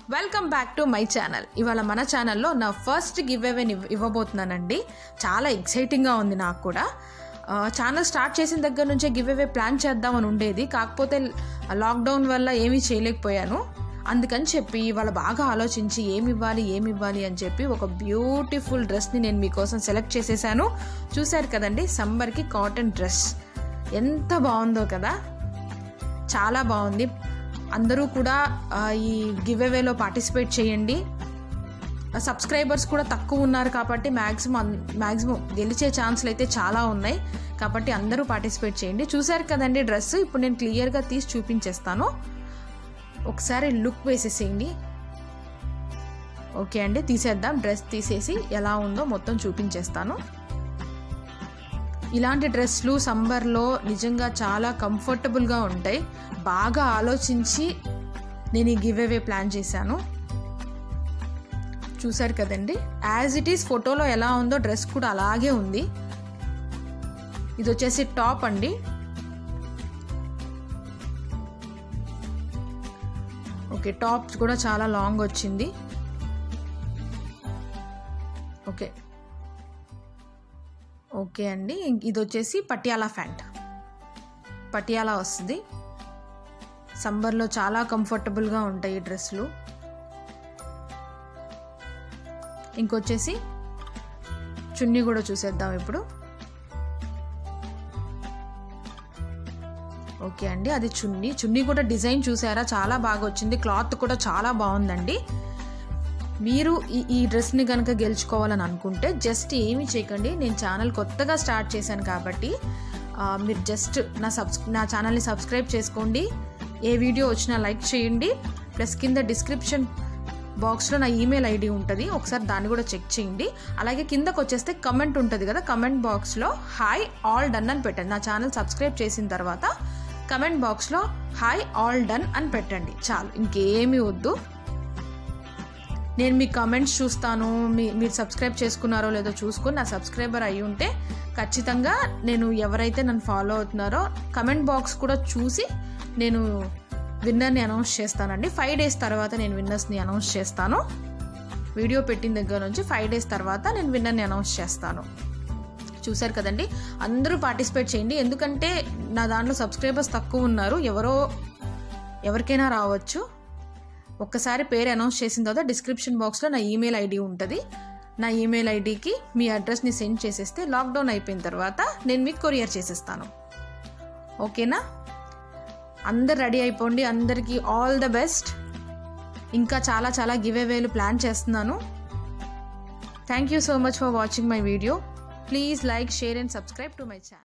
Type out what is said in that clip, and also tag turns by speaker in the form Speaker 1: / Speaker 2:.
Speaker 1: welcome back to my channel ఇవాళ మన ఛానల్లో నా ఫస్ట్ గివ్ అవే ఇవ్వబోతున్నానండి చాలా ఎక్సైటింగ్గా ఉంది నాకు కూడా ఆ, ఛానల్ స్టార్ట్ చేసిన దగ్గర నుంచే గివ్ అవే ప్లాన్ చేద్దామని ఉండేది కాకపోతే లాక్డౌన్ వల్ల ఏమీ చేయలేకపోయాను అందుకని చెప్పి ఇవాళ బాగా ఆలోచించి ఏమి ఇవ్వాలి ఏమి ఇవ్వాలి అని చెప్పి ఒక బ్యూటిఫుల్ డ్రెస్ని నేను మీకోసం సెలెక్ట్ చేసేసాను చూశారు కదండి సమ్మర్కి కాటన్ డ్రెస్ ఎంత బాగుందో కదా చాలా బాగుంది అందరూ కూడా ఆ, ఈ గివ్ అవేలో పార్టిసిపేట్ చేయండి సబ్స్క్రైబర్స్ కూడా తక్కువ ఉన్నారు కాబట్టి మ్యాక్సిమం మ్యాక్సిమం గెలిచే ఛాన్స్లు అయితే చాలా ఉన్నాయి కాబట్టి అందరూ పార్టిసిపేట్ చేయండి చూశారు కదండి డ్రెస్ ఇప్పుడు నేను క్లియర్గా తీసి చూపించేస్తాను ఒకసారి లుక్ వేసేసేయండి ఓకే అండి తీసేద్దాం డ్రెస్ తీసేసి ఎలా ఉందో మొత్తం చూపించేస్తాను ఇలాంటి డ్రెస్లు సమ్మర్లో నిజంగా చాలా కంఫర్టబుల్గా ఉంటాయి బాగా ఆలోచించి నేను ఈ గివ్ అవే ప్లాన్ చేశాను చూశారు కదండి యాజ్ ఇట్ ఈస్ ఫోటోలో ఎలా ఉందో డ్రెస్ కూడా అలాగే ఉంది ఇది వచ్చేసి టాప్ అండి ఓకే టాప్ కూడా చాలా లాంగ్ వచ్చింది ఓకే ఓకే అండి ఇది వచ్చేసి పటియాలా ఫ్యాంట్ పటియాలా వస్తుంది సమ్మర్లో చాలా కంఫర్టబుల్గా ఉంటాయి ఈ డ్రెస్సులు ఇంకొచ్చేసి చున్నీ కూడా చూసేద్దాం ఇప్పుడు ఓకే అండి అది చున్నీ చున్నీ కూడా డిజైన్ చూసారా చాలా బాగా వచ్చింది క్లాత్ కూడా చాలా బాగుందండి మీరు ఈ ఈ డ్రెస్ని కనుక గెలుచుకోవాలని అనుకుంటే జస్ట్ ఏమీ చేయకండి నేను ఛానల్ కొత్తగా స్టార్ట్ చేశాను కాబట్టి ఆ, మీరు జస్ట్ నా సబ్స్ నా ఛానల్ని సబ్స్క్రైబ్ చేసుకోండి ఏ వీడియో వచ్చినా లైక్ చేయండి ప్లస్ కింద డిస్క్రిప్షన్ బాక్స్లో నా ఈమెయిల్ ఐడి ఉంటుంది ఒకసారి దాన్ని కూడా చెక్ చేయండి అలాగే కిందకు వచ్చేస్తే కమెంట్ ఉంటుంది కదా కమెంట్ బాక్స్లో హాయ్ ఆల్ డన్ అని పెట్టండి నా ఛానల్ సబ్స్క్రైబ్ చేసిన తర్వాత కమెంట్ బాక్స్లో హాయ్ ఆల్ డన్ అని పెట్టండి చాలు ఇంకేమీ వద్దు నేను మీ కమెంట్స్ చూస్తాను మీ మీరు సబ్స్క్రైబ్ చేసుకున్నారో లేదో చూసుకొని నా సబ్స్క్రైబర్ అయి ఉంటే ఖచ్చితంగా నేను ఎవరైతే నన్ను ఫాలో అవుతున్నారో కమెంట్ బాక్స్ కూడా చూసి నేను విన్నర్ని అనౌన్స్ చేస్తానండి ఫైవ్ డేస్ తర్వాత నేను విన్నర్స్ని అనౌన్స్ చేస్తాను వీడియో పెట్టిన దగ్గర నుంచి ఫైవ్ డేస్ తర్వాత నేను విన్నర్ని అనౌన్స్ చేస్తాను చూశారు కదండి అందరూ పార్టిసిపేట్ చేయండి ఎందుకంటే నా దాంట్లో సబ్స్క్రైబర్స్ తక్కువ ఉన్నారు ఎవరో ఎవరికైనా రావచ్చు ఒక్కసారి పేరు అనౌన్స్ చేసిన తర్వాత డిస్క్రిప్షన్ బాక్స్లో నా ఈమెయిల్ ఐడి ఉంటుంది నా ఈమెయిల్ ఐడికి మీ అడ్రస్ని సెండ్ చేసేస్తే లాక్డౌన్ అయిపోయిన తర్వాత నేను మీకు కొరియర్ చేసేస్తాను ఓకేనా అందరు రెడీ అయిపోండి అందరికీ ఆల్ ద బెస్ట్ ఇంకా చాలా చాలా గివ్ అవేలు ప్లాన్ చేస్తున్నాను thank you so much for watching my video please like share and subscribe to my channel